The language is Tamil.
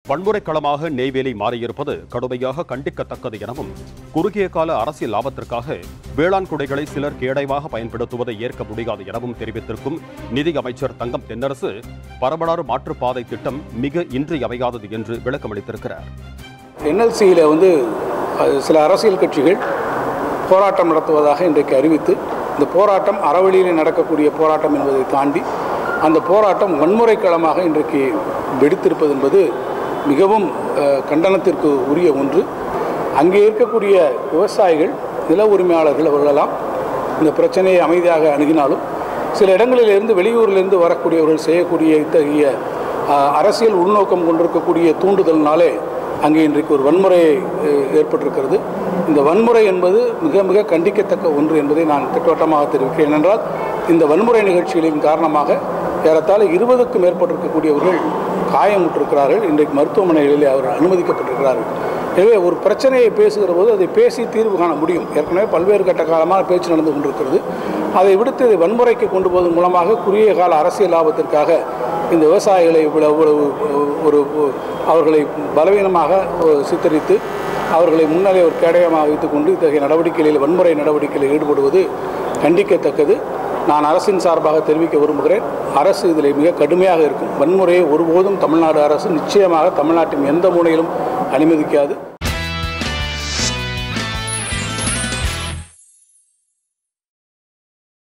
வன்முறை களமாக நெய்வேலி மாறியிருப்பது கடுமையாக கண்டிக்கத்தக்கது எனவும் குறுகிய கால அரசியல் லாபத்திற்காக வேளாண் குடைகளை சிலர் கேடயமாக பயன்படுத்துவதை ஏற்க முடியாது எனவும் தெரிவித்திருக்கும் நிதி அமைச்சர் தங்கம் தென்னரசு பரபலாறு மாற்றுப்பாதை திட்டம் மிக இன்றியமையாதது என்று விளக்கமளித்திருக்கிறார் என்எல்சியில் வந்து அது சில அரசியல் கட்சிகள் போராட்டம் நடத்துவதாக இன்றைக்கு அறிவித்து இந்த போராட்டம் அறவழியில் நடக்கக்கூடிய போராட்டம் என்பதை தாண்டி அந்த போராட்டம் வன்முறை களமாக இன்றைக்கு வெடித்திருப்பது என்பது மிகவும் அஹ், கண்டனத்திற்கு உரிய ஒன்று அங்கே இருக்கக்கூடிய விவசாயிகள் நில உரிமையாளர்கள் அவர்களெல்லாம் இந்த பிரச்சனையை அமைதியாக அணுகினாலும் சில இடங்களிலிருந்து வெளியூரிலிருந்து வரக்கூடியவர்கள் செய்யக்கூடிய இத்தகைய அஹ், அரசியல் உள்நோக்கம் கொண்டிருக்கக்கூடிய தூண்டுதல்னாலே அங்கே இன்றைக்கு ஒரு வன்முறை அஹ், ஏற்பட்டிருக்கிறது இந்த வன்முறை என்பது மிக மிக கண்டிக்கத்தக்க ஒன்று என்பதை நான் திட்டவட்டமாக தெரிவிக்கிறேன் ஏனென்றால் இந்த வன்முறை நிகழ்ச்சிகளின் காரணமாக ஏறத்தாழ இருபதுக்கும் மேற்பட்டிருக்கக்கூடியவர்கள் காயமுற்றிருக்கிறார்கள் இன்றைக்கு மருத்துவமனைகளில் அவர்கள் அனுமதிக்கப்பட்டிருக்கிறார்கள் எனவே ஒரு பிரச்சனையை பேசுகிற போது அதை பேசி தீர்வு காண முடியும் ஏற்கனவே பல்வேறு கட்ட காலமாக பேச்சு நடந்து கொண்டிருக்கிறது அதை விடுத்து இதை வன்முறைக்கு கொண்டு போவதன் மூலமாக குறுகிய கால அரசியல் லாபத்திற்காக இந்த விவசாயிகளை இவ்வளவு இவ்வளவு ஒரு அவர்களை பலவீனமாக சித்தரித்து அவர்களை முன்னாலே ஒரு கேடயமாக வைத்துக்கொண்டு இத்தகைய நடவடிக்கைகளில் வன்முறை நடவடிக்கைகளில் ஈடுபடுவது கண்டிக்கத்தக்கது நான் அரசின் சார்பாக தெரிவிக்க விரும்புகிறேன் அரசு இதில் மிக கடுமையாக இருக்கும் வன்முறையை ஒருபோதும் தமிழ்நாடு அரசு நிச்சயமாக தமிழ்நாட்டின் எந்த மூலையிலும் அனுமதிக்காது